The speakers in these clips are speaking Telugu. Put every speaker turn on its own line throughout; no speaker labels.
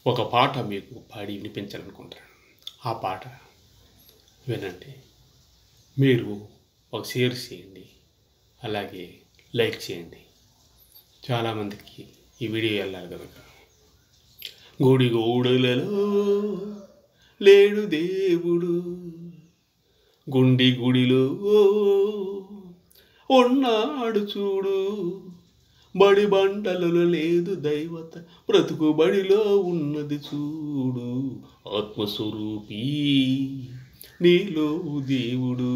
ఒక పాట మీకు పాడి వినిపించాలనుకుంటున్నాను ఆ పాట వినండి మీరు ఒక షేర్ చేయండి అలాగే లైక్ చేయండి చాలామందికి ఈ వీడియో వెళ్ళాలి కనుక గుడి గోడలలో లేడు దేవుడు గుండి గుడిలో ఉన్నాడు చూడు బడి బండలలో లేదు దైవత బ్రతుకు బడిలో ఉన్నది చూడు ఆత్మస్వరూపీ నీలో దేవుడు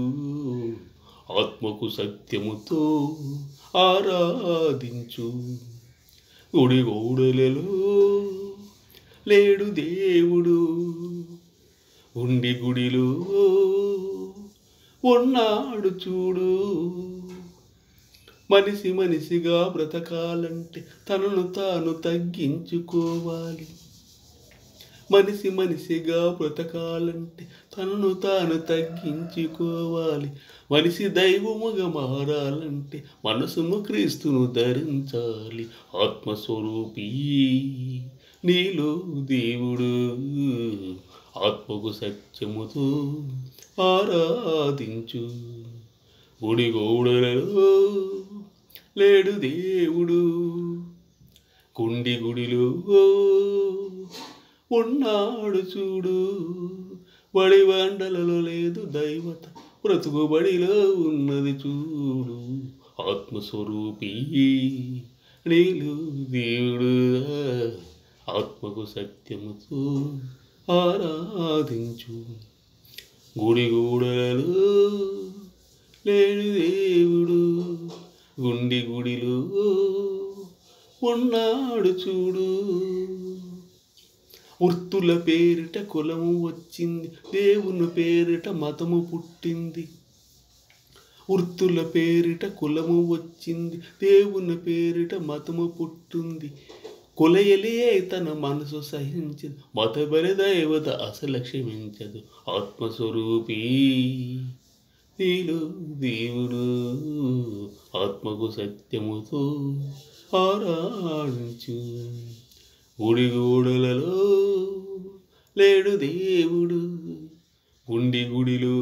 ఆత్మకు సత్యముతో ఆరాధించు గుడి గోడలలో లేడు దేవుడు ఉండి గుడిలో ఉన్నాడు చూడు మనిషి మనిషిగా బ్రతకాలంటే తనను తాను తగ్గించుకోవాలి మనిషి మనిషిగా బ్రతకాలంటే తనను తాను తగ్గించుకోవాలి మనిషి దైవముగా మారాలంటే మనసును క్రీస్తును ధరించాలి ఆత్మస్వరూపీ నీలో దేవుడు ఆత్మకు సత్యముతో ఆరాధించు గుడి గోడలలో లేడు దేవుడు కుండి గుడిలో ఉన్నాడు చూడు బడి వండలలో లేదు దైవత బ్రతుకు బడిలో ఉన్నది చూడు ఆత్మస్వరూపీ నీలు దేవుడు ఆత్మకు సత్యముతో ఆరాధించు గుడి గూడలలో లేడు దేవుడు గుండి గుడిలో ఉన్నాడు చూడు వృత్తుల పేరిట కులము వచ్చింది దేవుని పేరిట మతము పుట్టింది వృత్తుల పేరిట కులము వచ్చింది దేవుని పేరిట మతము పుట్టింది కులయలే తన మనసు సహించదు మతబరి దైవత అసలు క్షమించదు ఆత్మస్వరూపీ నీలో దేవుడు ఆత్మకు సత్యముతో ఆరాధించు గుడి గోడలలో లేడు దేవుడు గుండి గుడిలో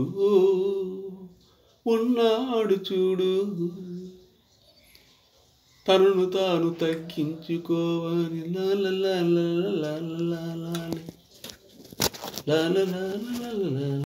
ఉన్నాడు చూడు తనను తాను తగ్గించుకోవాలి లాల లాల లాల లాల లాల లాల లాల లాల